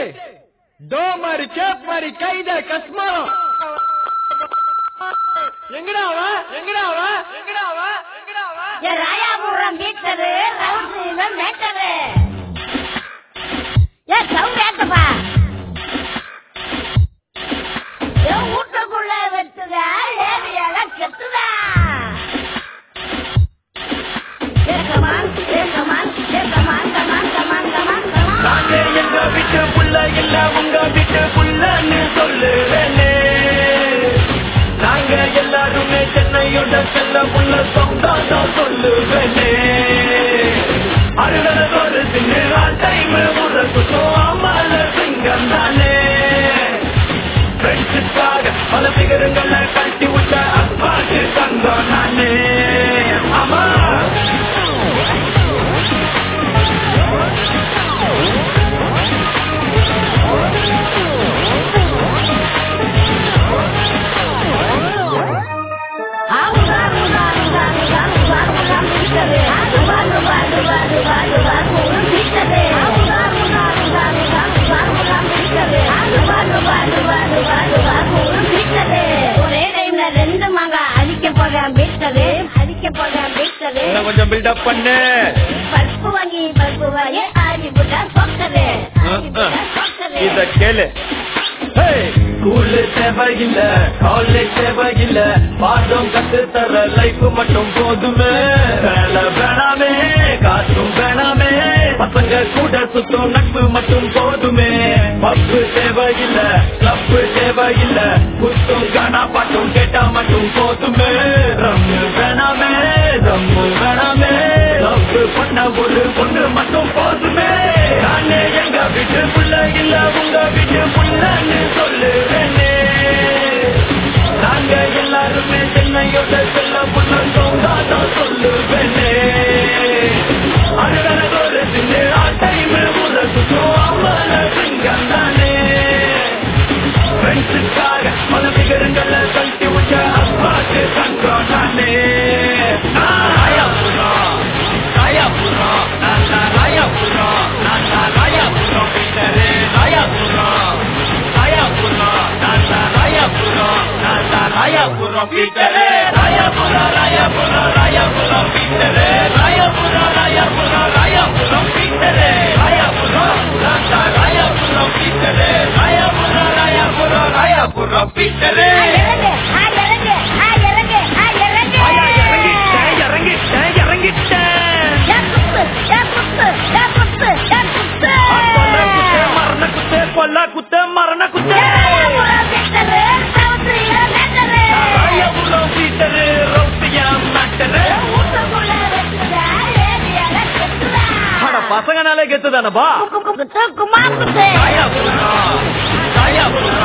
to மாதிரி gap மாதிரி கைத கஸ்மாரம் எங்கடா அவ எங்கடா அவ எங்கடா அவ எங்கடா அவ ஏ ராயாபுரம் மீட்டரு ரவுண்ட்ல மேட்டரு ஏ சவுண்ட் ஏத்தப்பா ஏ வீட்டுக்குள்ள வெட்டுதா ஏரியால கெட்டுதா ஏ கமான் ஏ கமான் ஏ come on come on come on come on come on நாங்க எங்க வீட்டு புள்ள இல்ல உங்க வீட்டு புள்ளன்னு சொல்லுவேனே நாங்க எல்லாருமே சென்னையோட செல்ல புள்ள சொந்தம் தான் சொல்லுவேனே அறுவடை ஒரு தின்னு டைம் ஒரு குத்தம் அம்மால சிங்கம் தானே ஃப்ரெண்ட்ஸுக்காக பல சிகரங்களை கட்டி விட்ட அப்பாக்கு தங்கம் நானே ஆமா ஒரே டைம்ல ரெண்டு மக அடிக்க போறேன் பீட்டரு அடிக்க போறேன் பீட்டரு இன்னும் கொஞ்சம் பில்டப் பண்ணு பருப்பு வாங்கி பருப்பு வாங்கி ஆடி புட்டா சொக்கரு ஆடி புட்டா சொக்கரு இத கேளு ஸ்கூல் தேவையில்ல காலேஜ் தேவையில்ல பாடம் கத்து தர லைஃப் மட்டும் போதுமே வேலை வேணாமே காசும் வேணாமே பசங்க கூட சுத்தும் நட்பு மட்டும் போதுமே பப்பு தேவையில்ல கிளப்பு தேவையில்ல குத்தும் கானா பாட்டும் கேட்டா மட்டும் போதுமே ரம்மு வேணாமே ரம்மு வேணாமே லவ் பண்ண ஒரு பொண்ணு மட்டும் போதுமே நானே எங்க வீட்டு புள்ள இல்ல உங்க வீட்டு புள்ளன்னு சொல்லுவேனே நாங்க எல்லாருமே சென்னையோட செல்ல புள்ள சொந்தாதான் சொல்லுவேனே அழுகன ஒரு சின்ன டைம் ஒரு சுத்தம் அம்மான சிங்கம் தானே ஃப்ரெண்ட்ஸுக்காக பல விகரங்களை கழட்டி விட்ட அப்பாக்கு தங்கம் நானே ராயாபுரம் ராயாபுரம் நான் ராயாபுரம் நான் ராயாபுரம் பின்னரே ராயாபுரம் ராயாபுரம் நான் ராயாபுரம் நான் ராயாபுரம் பின்னரே ராயாபுரம் ராயாபுரம் ராயாபுரம் பின்னரே ராயாபுரம் ராயாபுரம் ராயாபுரம் பின்னரே ராயாபுரம் நான் ராயாபுரம் பின்னரே ராயாபுரம் ராயாபுரம் ராயாபுரம் பின்னரே இறங்கிட்டேன் இறங்கிட்டேன் மரண குத்தே கொல்ல குத்தே மரண குத்தே ராயபுரம் பீட்டரு ரவுத்தியா மேட்டரு அட பசங்கனாலே கெத்துதானப்பா குமார் ராயபுரம் ராயபுரம்